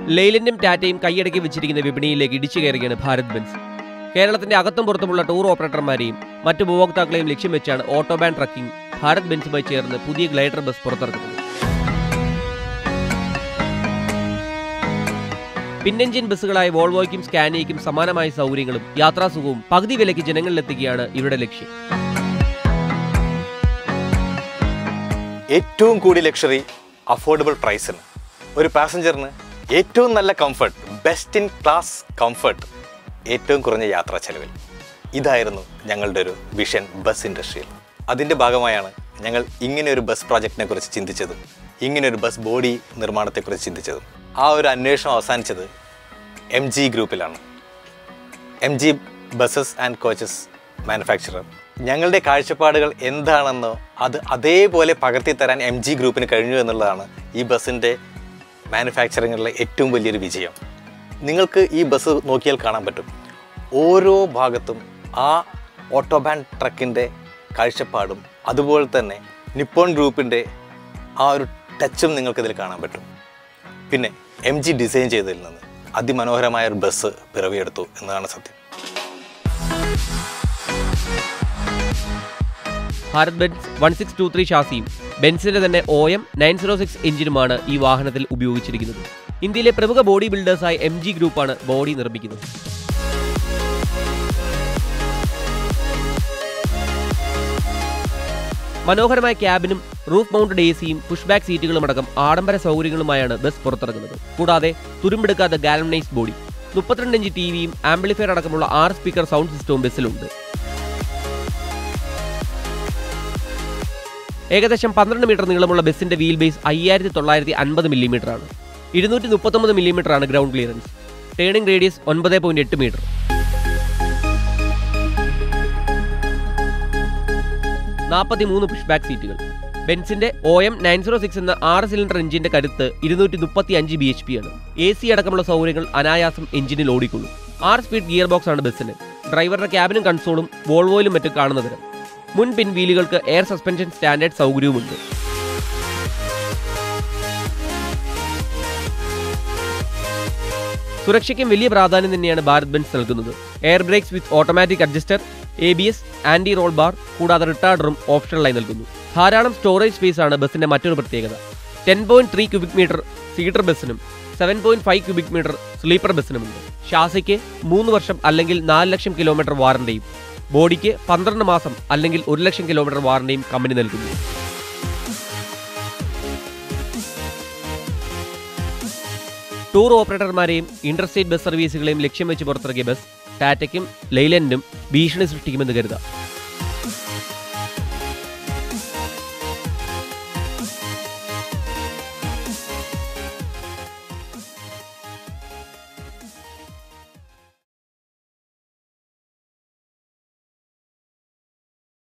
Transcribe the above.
ലെയ്ലൻഡും ടാറ്റയും കൈയടക്കി വെച്ചിരിക്കുന്ന വിപണിയിലേക്ക് ഇടിച്ചു കയറുകയാണ് ഭാരത് ബെൻസ് കേരളത്തിന്റെ അകത്തും പുറത്തുമുള്ള ടൂർ ഓപ്പറേറ്റർമാരെയും മറ്റു ഉപഭോക്താക്കളെയും ലക്ഷ്യം വെച്ചാണ് ഓട്ടോബാൻ ട്രക്കിംഗ് ഭാരത് ബെൻസുമായി ചേർന്ന് പുതിയ ഗ്ലൈഡർ ബസ് പുറത്തിറക്കുന്നത് പിന്നെഞ്ചിൻ ബസ്സുകളായ വോൾവോയ്ക്കും സ്കാനിയയ്ക്കും സമാനമായ സൗകര്യങ്ങളും യാത്രാസുഖവും പകുതി വിലയ്ക്ക് ജനങ്ങളിലെത്തിക്കുകയാണ് ഇവരുടെ ലക്ഷ്യം ഏറ്റവും കൂടിയ ലക്ഷറി അഫോർഡബിൾ പ്രൈസിന് ഒരു പാസഞ്ചറിന് ഏറ്റവും നല്ല comfort best in class comfort ഏറ്റവും കുറഞ്ഞ യാത്രാ ചെലവിൽ ഇതായിരുന്നു ഞങ്ങളുടെ ഒരു വിഷൻ ബസ് ഇൻഡസ്ട്രിയിൽ അതിൻ്റെ ഭാഗമായാണ് ഞങ്ങൾ ഇങ്ങനെ ഒരു ബസ് പ്രോജക്റ്റിനെ കുറിച്ച് ചിന്തിച്ചതും ഇങ്ങനെ ഒരു ബസ് ബോഡി നിർമ്മാണത്തെക്കുറിച്ച് ചിന്തിച്ചതും ആ ഒരു അന്വേഷണം അവസാനിച്ചത് എം ജി ഗ്രൂപ്പിലാണ് M G buses and coaches manufacturer ഞങ്ങളുടെ കാഴ്ചപ്പാടുകൾ എന്താണെന്നോ അത് അതേപോലെ പകർത്തി തരാൻ എം ജി ഗ്രൂപ്പിന് കഴിഞ്ഞു എന്നുള്ളതാണ് ഈ ബസ്സിൻ്റെ മാനുഫാക്ചറിങ്ങിലെ ഏറ്റവും വലിയൊരു വിജയം നിങ്ങൾക്ക് ഈ ബസ് നോക്കിയാൽ കാണാൻ പറ്റും ഓരോ ഭാഗത്തും ആ ഓട്ടോബാൻ ട്രക്കിൻ്റെ കാഴ്ചപ്പാടും അതുപോലെ തന്നെ നിപ്പോൺ ഗ്രൂപ്പിൻ്റെ ആ ഒരു ടച്ചും നിങ്ങൾക്കിതിൽ കാണാൻ പറ്റും പിന്നെ എം ജി ഡിസൈൻ ചെയ്തതിൽ നിന്ന് അതിമനോഹരമായ ഒരു ബസ് പിറവിയെടുത്തു എന്നതാണ് സത്യം Bharat Benz one six two three ഷാസിയും ബെൻസിന്റെ തന്നെ O M nine zero six എഞ്ചിനുമാണ് ഈ വാഹനത്തിൽ ഉപയോഗിച്ചിരിക്കുന്നത് ഇന്ത്യയിലെ പ്രമുഖ ബോഡി ബിൽഡേഴ്സായ എം ജി ഗ്രൂപ്പാണ് ബോഡി നിർമ്മിക്കുന്നത് മനോഹരമായ ക്യാബിനും റൂഫ് മൗണ്ടഡ് എ സിയും പുഷ് ബാക്ക് സീറ്റുകളും അടക്കം ആഡംബര സൗകര്യങ്ങളുമായാണ് ബസ് പുറത്തിറങ്ങുന്നത് കൂടാതെ തുരുമ്പെടുക്കാത്ത ഗാലനൈസ് ബോഡി മുപ്പത്തിരണ്ട് ഇഞ്ച് ടി വിയും ആംപ്ലിഫയർ അടക്കമുള്ള ആറ് സ്പീക്കർ സൗണ്ട് സിസ്റ്റവും ബസ്സിലുണ്ട് ഏകദേശം പന്ത്രണ്ട് മീറ്റർ നീളമുള്ള ബസ്സിന്റെ വീൽ ബേസ് അയ്യായിരത്തി തൊള്ളായിരത്തി അൻപത് മില്ലിമീറ്റർ ആണ് ഇരുന്നൂറ്റി മുപ്പത്തൊമ്പത് മില്ലിമീറ്റർ ആണ് ഗ്രൗണ്ട് ക്ലിയറൻസ് ടേണിംഗ് റേഡിയസ് ഒൻപത് പോയിന്റ് എട്ട് മീറ്റർ നാൽപ്പത്തി മൂന്ന് പുഷ് ബാക്ക് സീറ്റുകൾ ബെൻസിന്റെ O M nine zero six എന്ന ആറ് സിലിണ്ടർ എഞ്ചിന്റെ കരുത്ത് ഇരുന്നൂറ്റി മുപ്പത്തി അഞ്ച് ബി എച്ച് പി ആണ് എ സി അടക്കമുള്ള സൗകര്യങ്ങൾ അനായാസം എഞ്ചിനിൽ ഓടിക്കൊള്ളും ആറ് സ്പീഡ് ഗിയർ ബോക്സ് ആണ് ബസ്സിന് ഡ്രൈവറുടെ ക്യാബിനും കൺസോളും വോൾവോയിലും മറ്റും കാണുന്ന തരം മുൻ പിൻവീലുകൾക്ക് എയർ സസ്പെൻഷൻ സ്റ്റാൻഡേർഡ് സൗകര്യവുമുണ്ട് സുരക്ഷയ്ക്കും വലിയ പ്രാധാന്യം തന്നെയാണ് ഭാരത് ബെൻസ് നൽകുന്നത് air brakes with automatic adjuster A B S anti roll bar കൂടാതെ റിട്ടാർഡറും ഓപ്ഷണലായി നൽകുന്നു ധാരാളം സ്റ്റോറേജ് സ്പേസ് ആണ് ബസിന്റെ മറ്റൊരു പ്രത്യേകത ten point three cubic metre seater ബസ്സിനും seven point five cubic metre sleeper ബസ്സിനുമുണ്ട് ഷാസിക്ക് മൂന്ന് വർഷം അല്ലെങ്കിൽ നാല് ലക്ഷം കിലോമീറ്റർ വാറണ്ടിയും ബോഡിക്ക് പന്ത്രണ്ട് മാസം അല്ലെങ്കിൽ ഒരു ലക്ഷം കിലോമീറ്റർ വാറണ്ടിയും കമ്പനി നൽകുന്നു ടൂർ ഓപ്പറേറ്റർമാരെയും ഇന്റർസ്റ്റേറ്റ് ബസ് സർവീസുകളെയും ലക്ഷ്യം വെച്ച് പുറത്തിറക്കിയ ബസ് ടാറ്റയ്ക്കും ലൈലൻഡിനും ഭീഷണി സൃഷ്ടിക്കുമെന്ന് കരുതാം